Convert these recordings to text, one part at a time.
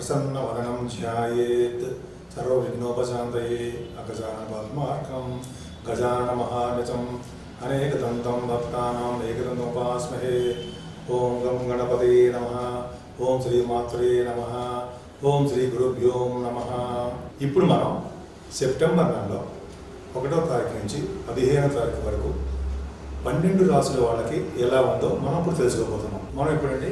ప్రసన్నవదనం ధ్యాయేత్ సర్వవిఘ్నోపశాంతయే అగజాన పద్మార్కం గజాన మహానిచం అనేకదంతం భక్తానాం ఏకదంతోపాస్మహే ఓం గం గణపతే నమ ఓం శ్రీ మాత్రే నమ ఓం శ్రీ గురుభ్యో నమ ఇప్పుడు మనం సెప్టెంబర్ నెలలో ఒకటో తారీఖు నుంచి పదిహేనో తారీఖు వరకు పన్నెండు రాసుల వాళ్ళకి ఎలా ఉందో మనం ఇప్పుడు తెలుసుకోబోతున్నాం మనం ఇప్పుడండి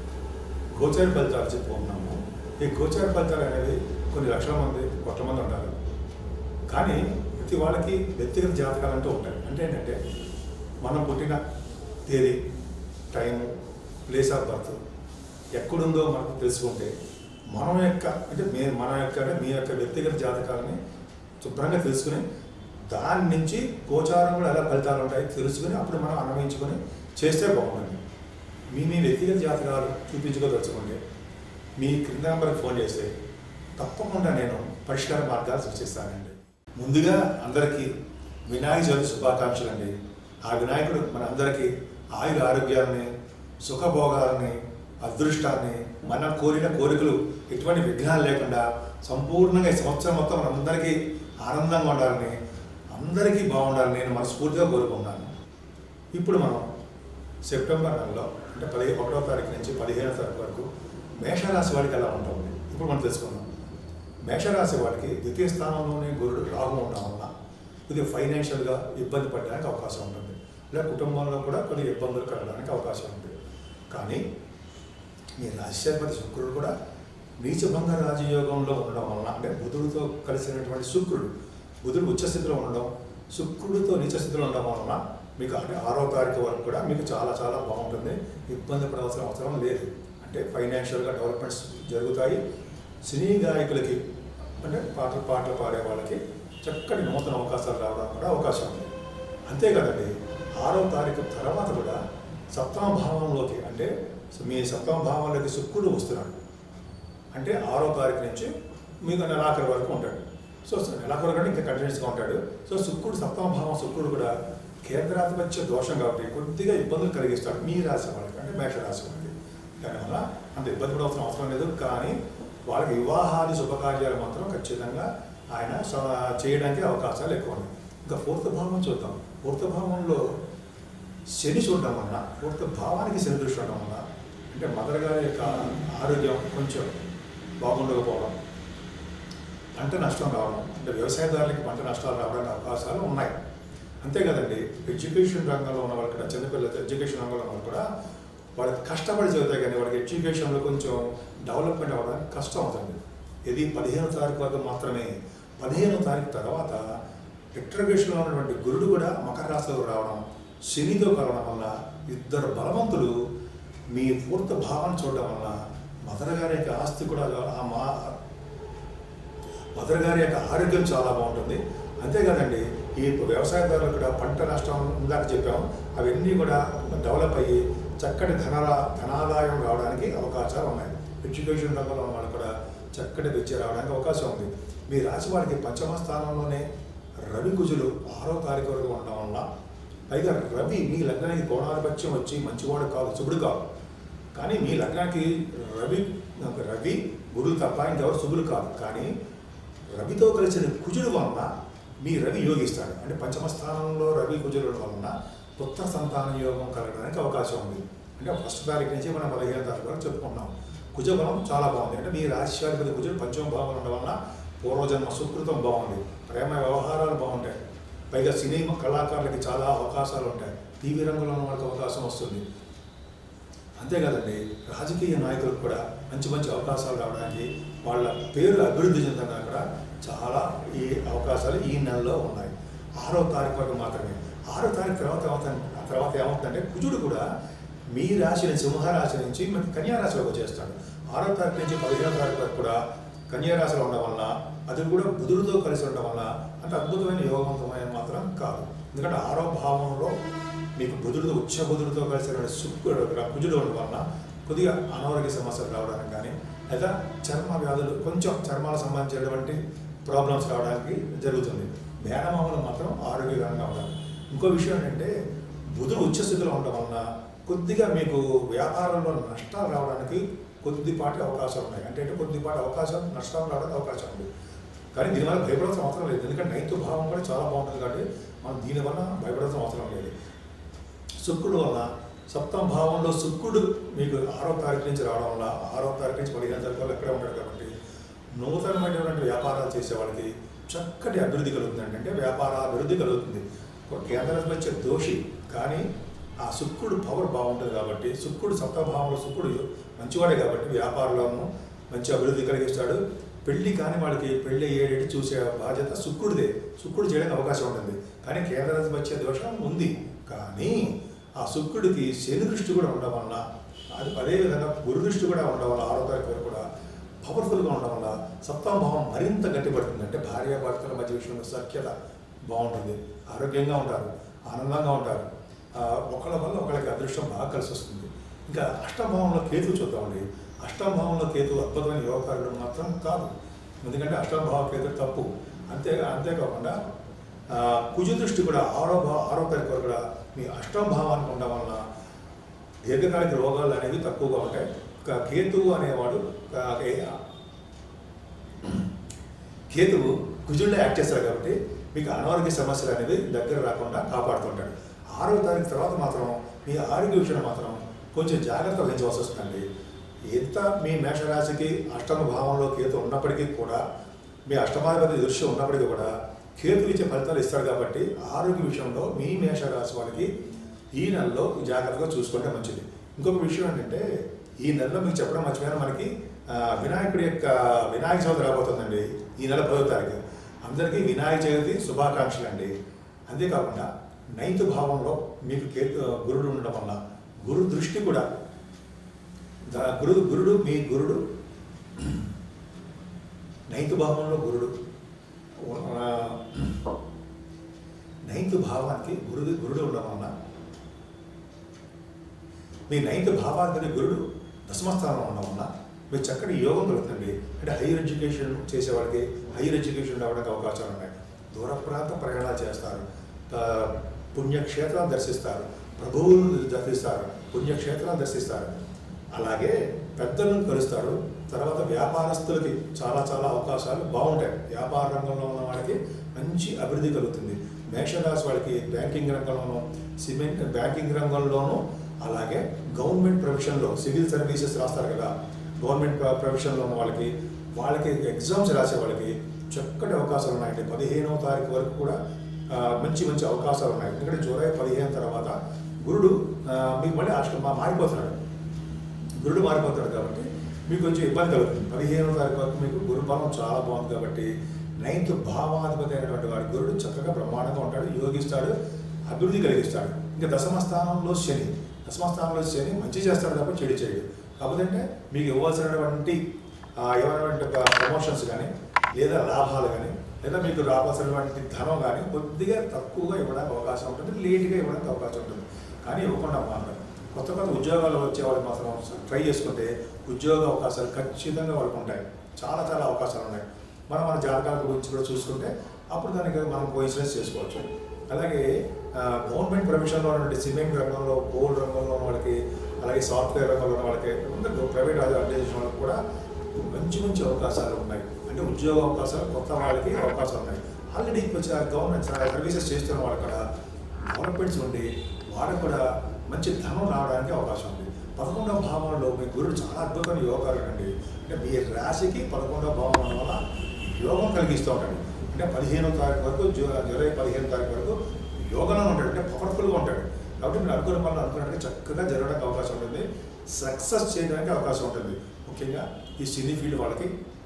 గోచార ఫలితాలు చెప్పుకుంటున్నాము ఈ గోచార ఫలితాలు అనేవి కొన్ని లక్షల మంది కొత్త మంది ఉంటారు కానీ ప్రతి వాళ్ళకి వ్యక్తిగత జాతకాలు అంటూ ఉంటాయి అంటే ఏంటంటే మనం పుట్టిన తేదీ టైము ప్లేస్ ఆఫ్ బర్త్ ఎక్కడుందో మనకు తెలుసుకుంటే మనం యొక్క అంటే మే మన యొక్క అంటే మీ యొక్క వ్యక్తిగత జాతకాలని శుభ్రంగా తెలుసుకుని దాని నుంచి గోచారం కూడా ఎలా ఫలితాలు ఉంటాయి తెలుసుకుని అప్పుడు మనం అన్వయించుకొని చేస్తే బాగుంటుంది మీ మీ వ్యక్తిగత జాతకాలు చూపించుకోదలుచుకోండి మీ క్రింద నెంబర్కి ఫోన్ చేస్తే తప్పకుండా నేను పరిష్కార మార్గాలు సృష్టిస్తానండి ముందుగా అందరికీ వినాయక చవితి శుభాకాంక్షలు అండి ఆ వినాయకుడు మన అందరికీ ఆయుర ఆరోగ్యాలని సుఖభోగాలని అదృష్టాన్ని మన కోరిన కోరికలు ఎటువంటి విఘ్నాలు లేకుండా సంపూర్ణంగా ఈ సంవత్సరం మొత్తం మనందరికీ ఆనందంగా ఉండాలని అందరికీ బాగుండాలని నేను మనస్ఫూర్తిగా కోరుకుంటున్నాను ఇప్పుడు మనం సెప్టెంబర్ నెలలో అంటే పదిహే ఒకటో తారీఖు నుంచి పదిహేనో తారీఖు వరకు మేషరాశి వాడికి ఎలా ఉంటుంది ఇప్పుడు మనం తెలుసుకుందాం మేషరాశి వాడికి ద్వితీయ స్థానంలోనే గురుడు రాహు ఉండడం వల్ల ఇది ఫైనాన్షియల్గా ఇబ్బంది పడడానికి అవకాశం ఉంటుంది లేదా కుటుంబంలో కూడా కొన్ని ఇబ్బందులు కలగడానికి అవకాశం ఉంటుంది కానీ మీ రాశ్యాధిపతి శుక్రుడు కూడా నీచభంగ రాజయోగంలో ఉండడం వలన అంటే బుధుడితో కలిసినటువంటి శుక్రుడు బుధుడు ఉచ్చస్థితిలో ఉండడం శుక్రుడితో నీచస్థితిలో ఉండడం వలన మీకు అంటే ఆరో తారీఖు వరకు కూడా మీకు చాలా చాలా బాగుంటుంది ఇబ్బంది పడవలసిన అవసరం లేదు అంటే ఫైనాన్షియల్గా డెవలప్మెంట్స్ జరుగుతాయి సినీ గాయకులకి అంటే పాటలు పాటలు పాడే వాళ్ళకి చక్కటి నూతన అవకాశాలు రావడానికి కూడా అవకాశం ఉంది అంతే కదండి ఆరో తారీఖు తర్వాత కూడా సప్తమ భావంలోకి అంటే మీ సప్తమ భావంలోకి శుక్రుడు వస్తున్నాడు అంటే ఆరో తారీఖు నుంచి మీకు నెలాఖరు వరకు ఉంటాడు సో నెలాఖరు కంటే ఇంకా కంటిన్యూస్గా ఉంటాడు సో శుక్రుడు సప్తమ భావం శుక్రుడు కూడా కేంద్రాధిపత్య దోషం కాబట్టి కొద్దిగా ఇబ్బందులు కలిగిస్తాడు మీ రాశి వాళ్ళకి అంటే మేష రాశి వాళ్ళకి దానివల్ల అంత ఇబ్బంది పడవలసిన అవసరం లేదు కానీ వాళ్ళకి వివాహాది శుభకార్యాలు మాత్రం ఖచ్చితంగా ఆయన స- చేయడానికి అవకాశాలు ఎక్కువ ఉన్నాయి ఇంకా ఫోర్త్ భావం చూద్దాం ఫోర్త్ భావంలో శని చూడడం వల్ల ఫోర్త్ భావానికి శని దృష్టి ఉండడం వల్ల అంటే మదర్ గారి యొక్క ఆరోగ్యం కొంచెం బాగుండకపోవడం పంట నష్టం రావడం అంటే వ్యవసాయదారులకి పంట నష్టాలు రావడానికి అవకాశాలు ఉన్నాయి అంతే కదండి ఎడ్యుకేషన్ రంగంలో ఉన్న వాళ్ళకి కూడా చిన్నపిల్లలతో ఎడ్యుకేషన్ రంగంలో ఉన్న వాళ్ళు కూడా వాళ్ళకి కష్టపడి చదువుతాయి కానీ వాళ్ళకి ఎడ్యుకేషన్లో కొంచెం డెవలప్మెంట్ అవ్వడానికి కష్టం అవుతుంది ఇది పదిహేను తారీఖు వరకు మాత్రమే పదిహేను తారీఖు తర్వాత రిట్రగేషన్లో ఉన్నటువంటి గురుడు కూడా మకర రాశిలో రావడం శనితో కలవడం వల్ల ఇద్దరు బలవంతులు మీ పూర్త భావాన్ని చూడడం వల్ల మదర్ గారి యొక్క ఆస్తి కూడా ఆ మా మదర్ గారి యొక్క ఆరోగ్యం చాలా బాగుంటుంది అంతేకాదండి ఈ వ్యవసాయదారులు కూడా పంట నష్టం ఇందాక చెప్పాము అవన్నీ కూడా డెవలప్ అయ్యి చక్కటి ధనరా ధనాదాయం రావడానికి అవకాశాలు ఉన్నాయి ఎడ్యుకేషన్ రంగంలో ఉన్న వాళ్ళు కూడా చక్కటి విద్య రావడానికి అవకాశం ఉంది మీ రాశి వారికి పంచమ స్థానంలోనే రవి కుజులు ఆరో తారీఖు వరకు ఉండడం వల్ల పైగా రవి మీ లగ్నానికి కోణాధిపత్యం వచ్చి మంచివాడు కాదు శుభుడు కాదు కానీ మీ లగ్నానికి రవి రవి గురువు తప్ప ఇంకెవరు శుభులు కాదు కానీ రవితో కలిసిన కుజుడు వలన మీ రవి యోగిస్తాడు అంటే పంచమ స్థానంలో రవి కుజుడు వలన పుత్ర సంతాన యోగం కలగడానికి అవకాశం ఉంది అంటే ఫస్ట్ తారీఖు నుంచి మనం పదిహేను తారీఖు వరకు చెప్పుకుంటున్నాం కుజబలం చాలా బాగుంది అంటే మీ రాశివాధిపతి కుజుడు పంచమ భావం ఉండడం వలన పూర్వజన్మ సుకృతం బాగుంది ప్రేమ వ్యవహారాలు బాగుంటాయి పైగా సినిమా కళాకారులకి చాలా అవకాశాలు ఉంటాయి టీవీ రంగంలో ఉన్న వాళ్ళకి అవకాశం వస్తుంది అంతేకాదండి రాజకీయ నాయకులకు కూడా మంచి మంచి అవకాశాలు రావడానికి వాళ్ళ పేరు అభివృద్ధి చెందడానికి కూడా చాలా ఈ అవకాశాలు ఈ నెలలో ఉన్నాయి ఆరో తారీఖు వరకు మాత్రమే ఆరో తారీఖు తర్వాత ఏమవుతుంది ఆ తర్వాత ఏమవుతుందంటే కుజుడు కూడా మీ రాశిని సింహరాశి నుంచి మనకి కన్యా రాశిలోకి వచ్చేస్తాడు ఆరో తారీఖు నుంచి పదిహేనో తారీఖు వరకు కూడా కన్యా రాశిలో ఉండడం వల్ల అది కూడా బుధుడితో కలిసి ఉండడం వల్ల అంత అద్భుతమైన యోగవంతమైన మాత్రం కాదు ఎందుకంటే ఆరో భావంలో మీకు బుధుడితో ఉచ్చ బుధుడితో కలిసిన శుక్రుడు కుజుడు ఉండడం వలన కొద్దిగా అనారోగ్య సమస్యలు రావడానికి కానీ లేదా చర్మ వ్యాధులు కొంచెం చర్మాలకు సంబంధించినటువంటి ప్రాబ్లమ్స్ రావడానికి జరుగుతుంది మేనమామలు మాత్రం ఆరోగ్యకరంగా ఉండాలి ఇంకో విషయం ఏంటంటే బుధుడు ఉచ్చస్థితిలో ఉండడం వలన కొద్దిగా మీకు వ్యాపారంలో నష్టాలు రావడానికి కొద్దిపాటి అవకాశాలు ఉన్నాయి అంటే అంటే కొద్దిపాటి అవకాశం నష్టం రావడానికి అవకాశం ఉంది కానీ దీనివల్ల భయపడాల్సిన అవసరం లేదు ఎందుకంటే నైన్త్ భావం కూడా చాలా బాగుంటుంది కాబట్టి మనం దీనివల్ల భయపడాల్సిన అవసరం లేదు శుక్రుడు వల్ల సప్తమ భావంలో శుక్రుడు మీకు ఆరో తారీఖు నుంచి రావడం వల్ల ఆరో తారీఖు నుంచి పదిహేను తారీఖు వరకు ఎక్కడే ఉంటాడు కాబట్టి నూతనమైనటువంటి వ్యాపారాలు చేసే వాళ్ళకి చక్కటి అభివృద్ధి కలుగుతుంది అంటే వ్యాపార అభివృద్ధి కలుగుతుంది ఒక కేంద్రం వచ్చే దోషి కానీ ఆ శుక్రుడు పవర్ బాగుంటుంది కాబట్టి శుక్రుడు సప్తభావంలో శుక్రుడు మంచివాడే కాబట్టి వ్యాపారంలోనూ మంచి అభివృద్ధి కలిగిస్తాడు పెళ్లి కాని వాళ్ళకి పెళ్లి అయ్యేటి చూసే బాధ్యత శుక్రుడిదే శుక్రుడు చేయడానికి అవకాశం ఉంటుంది కానీ కేంద్రం వచ్చే దోషం ఉంది కానీ ఆ శుక్రుడికి శని దృష్టి కూడా ఉండడం వలన అది అదేవిధంగా గురు దృష్టి కూడా ఉండడం వల్ల ఆరో తారీఖు వరకు కూడా పవర్ఫుల్గా ఉండడం వల్ల సప్తమభావం మరింత గట్టిపడుతుంది అంటే భార్యాభర్తల మధ్య విషయంలో సఖ్యత బాగుంటుంది ఆరోగ్యంగా ఉంటారు ఆనందంగా ఉంటారు ఆ, ఒకళ్ళ వల్ల ఒకళ్ళకి అదృష్టం బాగా కలిసి వస్తుంది ఇంకా అష్టభావంలో కేతు చూద్దామండి అష్టభావంలో కేతు అద్భుతమైన యోగకారుడు మాత్రం కాదు ఎందుకంటే అష్టభావ కేతు తప్పు అంతే అంతేకాకుండా ఆ, కుజ దృష్టి కూడా ఆరో భావ ఆరో తారీఖు వరకు కూడా మీ అష్టమ భావానికి ఉండడం వలన దీర్ఘకాలిక రోగాలు అనేవి తక్కువగా ఉంటాయి ఇంకా కేతువు అనేవాడు ఆ, ఏ- కేతువు కుజుల్లో యాక్ట్ చేస్తారు కాబట్టి మీకు అనారోగ్య సమస్యలు అనేవి దగ్గర రాకుండా కాపాడుతుంటాడు ఆరో తారీఖు తర్వాత మాత్రం మీ ఆరోగ్య విషయంలో మాత్రం కొంచెం జాగ్రత్త వహించవలసి వస్తుందండి ఎంత మీ మేషరాశికి అష్టమ భావంలో కేతు ఉన్నప్పటికీ కూడా మీ అష్టమాధిపతి దృష్టి ఉన్నప్పటికీ కూడా కేతు ఇచ్చే ఫలితాలు ఇస్తాడు కాబట్టి ఆరోగ్య విషయంలో మీ మేషరాశి వారికి ఈ నెలలో జాగ్రత్తగా చూసుకుంటే మంచిది ఇంకొక విషయం ఏంటంటే ఈ నెలలో మీకు చెప్పడం మర్చిపోయినా మనకి ఆ, వినాయకుడి యొక్క వినాయక చవితి రాబోతుందండి ఈ నెల పదో తారీఖు అందరికీ వినాయక చవితి శుభాకాంక్షలు అండి అంతేకాకుండా నైన్త్ భావంలో మీకు కేతు గురుడు ఉండడం వల్ల గురు దృష్టి కూడా దా- గురుడు గురుడు మీ గురుడు నైన్త్ భావంలో గురుడు ఆ, నైన్త్ భావానికి గురుడు గురుడు ఉండడం వలన మీ నైన్త్ భావాధిపతి గురుడు దశమస్థానంలో ఉండడం వలన మీరు చక్కటి యోగం కలుగుతుంది అంటే హైయర్ ఎడ్యుకేషన్ చేసే వాళ్ళకి హైయర్ ఎడ్యుకేషన్ రావడానికి అవకాశాలు ఉన్నాయి దూర ప్రాంత ప్రయాణాలు చేస్తారు ఆ, పుణ్యక్షేత్రాలు దర్శిస్తారు ప్రభువులను దర్శిస్తారు పుణ్యక్షేత్రాలు దర్శిస్తారు అలాగే పెద్దలను కలుస్తారు తర్వాత వ్యాపారస్తులకి చాలా చాలా అవకాశాలు బాగుంటాయి వ్యాపార రంగంలో ఉన్న వాళ్ళకి మంచి అభివృద్ధి కలుగుతుంది మేషరాశి వాళ్ళకి బ్యాంకింగ్ రంగంలోనూ సిమెంట్ బ్యాంకింగ్ రంగంలోనూ అలాగే గవర్నమెంట్ ప్రొఫెషన్లో సివిల్ సర్వీసెస్ రాస్తారు కదా గవర్నమెంట్ ప్రొఫెషన్లో ఉన్న వాళ్ళకి వాళ్ళకి ఎగ్జామ్స్ రాసే వాళ్ళకి చక్కటి అవకాశాలు ఉన్నాయండి పదిహేనవ తారీఖు వరకు కూడా ఆ, మంచి మంచి అవకాశాలు ఉన్నాయి ఎందుకంటే జూలై పదిహేను తర్వాత గురుడు ఆ, మీకు మళ్ళీ అష్ట మా- మారిపోతున్నాడు గురుడు మారిపోతాడు కాబట్టి మీకు కొంచెం ఇబ్బంది కలుగుతుంది పదిహేనవ తారీఖు వరకు మీకు గురు బలం చాలా బాగుంది కాబట్టి నైన్త్ భావాధిపతి అయినటువంటి వాడి గురుడు చక్కగా బ్రహ్మాండంగా ఉంటాడు యోగిస్తాడు అభివృద్ధి కలిగిస్తాడు ఇంకా దశమ స్థానంలో శని దశమ స్థానంలో శని మంచి చేస్తాడు తప్ప చెడు చేయడు కాకపోతే అంటే మీకు ఇవ్వాల్సినటువంటి ఆ, ఏమైనటువంటి ప్రమోషన్స్ కానీ లేదా లాభాలు కానీ లేదా మీకు రావాల్సినటువంటి ధనం కానీ కొద్దిగా తక్కువగా ఇవ్వడానికి అవకాశం ఉంటుంది లేట్గా ఇవ్వడానికి అవకాశం ఉంటుంది కానీ ఇవ్వకుండా మాత్రం కొత్త కొత్త ఉద్యోగాలు వచ్చే వాళ్ళకి మాత్రం ట్రై చేసుకుంటే ఉద్యోగ అవకాశాలు ఖచ్చితంగా వాళ్ళకు ఉంటాయి చాలా చాలా అవకాశాలు ఉన్నాయి మనం మన జాతకాల గురించి కూడా చూసుకుంటే అప్పుడు దానికి మనం కోయిన్సిడెన్స్ చేసుకోవచ్చు అలాగే ఆ, గవర్నమెంట్ ప్రొఫెషన్లో ఉన్నటువంటి సిమెంట్ రంగంలో కోల్ రంగంలో ఉన్న వాళ్ళకి అలాగే సాఫ్ట్వేర్ రంగంలో ఉన్న వాళ్ళకి అందరూ ప్రైవేట్ ఆర్గనైజేషన్ వాళ్ళకి కూడా మంచి మంచి అవకాశాలు ఉన్నాయి అంటే ఉద్యోగ అవకాశాలు కొత్త వాళ్ళకి అవకాశాలు ఉన్నాయి ఆల్రెడీ వచ్చి గవర్నమెంట్ సర్వీసెస్ చేస్తున్న వాళ్ళు కూడా గవర్నమెంట్స్ ఉండి వాళ్ళకు కూడా మంచి ధనం రావడానికి అవకాశం ఉంది పదకొండవ భావంలో మీ గురుడు చాలా అద్భుతమైన యోగాలు అండి అంటే మీ రాశికి పదకొండవ భావం ఉండడం వల్ల యోగం కలిగిస్తూ ఉంటాడు అంటే పదిహేనో తారీఖు వరకు జూ జూలై పదిహేను తారీఖు వరకు యోగంలో ఉంటాడు అంటే పవర్ఫుల్గా ఉంటాడు కాబట్టి మీరు అనుకున్న పనులు అనుకున్నట్టుగా చక్కగా జరగడానికి అవకాశం ఉంటుంది సక్సెస్ చేయడానికి అవకాశం ఉంటుంది ముఖ్యంగా ఈ సినీ ఫీల్డ్ వాళ్ళకి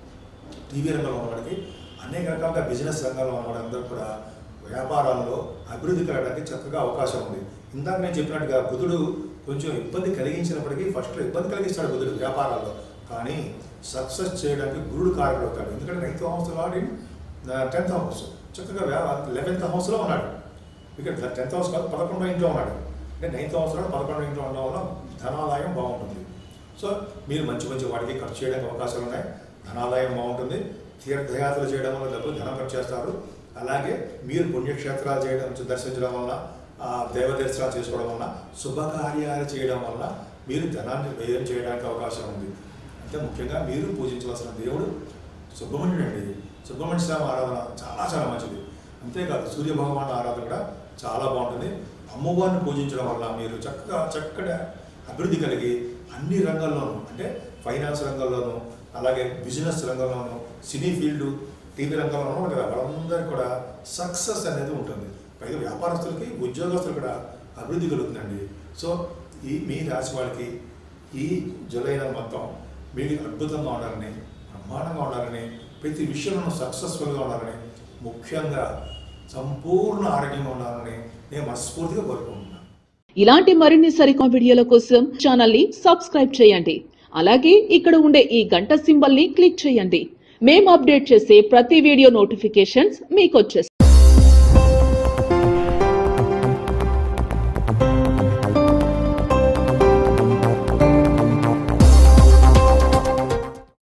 టీవీ రంగంలో ఉన్న వాళ్ళకి అనేక రకాలుగా బిజినెస్ రంగంలో ఉన్న వాళ్ళందరూ కూడా వ్యాపారాల్లో అభివృద్ధి కలగడానికి చక్కగా అవకాశం ఉంది ఇందాక నేను చెప్పినట్టుగా బుధుడు కొంచెం ఇబ్బంది కలిగించినప్పటికీ ఫస్ట్లో ఇబ్బంది కలిగిస్తాడు బుధుడు వ్యాపారాల్లో కానీ సక్సెస్ చేయడానికి గురుడు కారకుడు అవుతాడు ఎందుకంటే నైన్త్ హౌస్ వాడి టెన్త్ హౌస్ చక్కగా లెవెన్త్ హౌస్లో ఉన్నాడు ఇక్కడ టెన్త్ హౌస్ కాదు పదకొండో ఇంట్లో ఉన్నాడు అంటే నైన్త్ హౌస్లో పదకొండో ఇంట్లో ఉండడం వల్ల ధనాదాయం బాగుంటుంది సో మీరు మంచి మంచి వాటికి ఖర్చు చేయడానికి అవకాశాలు ఉన్నాయి ధనాదాయం బాగుంటుంది తీర్థయాత్రలు చేయడం వల్ల డబ్బులు ధనం ఖర్చు చేస్తారు అలాగే మీరు పుణ్యక్షేత్రాలు చేయడం దర్శించడం వల్ల ఆ, దైవ దర్శనాలు చేసుకోవడం వల్ల శుభకార్యాలు చేయడం వల్ల మీరు ధనాన్ని వ్యయం చేయడానికి అవకాశం ఉంది అంటే ముఖ్యంగా మీరు పూజించవలసిన దేవుడు సుబ్రహ్మణ్యుడు అండి సుబ్రహ్మణ్య స్వామి ఆరాధన చాలా చాలా మంచిది అంతేకాదు సూర్య భగవాన్ ఆరాధన కూడా చాలా బాగుంటుంది అమ్మవారిని పూజించడం వల్ల మీరు చక్కగా చక్కగా అభివృద్ధి కలిగి అన్ని రంగాల్లోనూ అంటే ఫైనాన్స్ రంగంలోనూ అలాగే బిజినెస్ రంగంలోనూ సినీ ఫీల్డ్ టీవీ రంగంలోనూ ఉంటుంది కదా వాళ్ళందరికీ కూడా సక్సెస్ అనేది ఉంటుంది పైగా వ్యాపారస్తులకి ఉద్యోగస్తులు కూడా అభివృద్ధి కలుగుతుందండి సో ఈ మీ రాశి వాళ్ళకి ఈ జూలై నెల మొత్తం మీరు అద్భుతంగా ఉండాలని బ్రహ్మాండంగా ఉండాలని ప్రతి విషయంలో సక్సెస్ఫుల్గా ఉండాలని ముఖ్యంగా సంపూర్ణ ఆరోగ్యంగా ఉండాలని నేను మనస్ఫూర్తిగా కోరుకుంటున్నాను ఇలాంటి మరిన్ని సరికొత్త వీడియోల కోసం ఛానల్ ని సబ్స్క్రైబ్ చేయండి అలాగే ఇక్కడ ఉండే ఈ గంట సింబల్ ని క్లిక్ చేయండి మేము అప్డేట్ చేసే ప్రతి వీడియో నోటిఫికేషన్స్ మీకు వచ్చేస్తాయి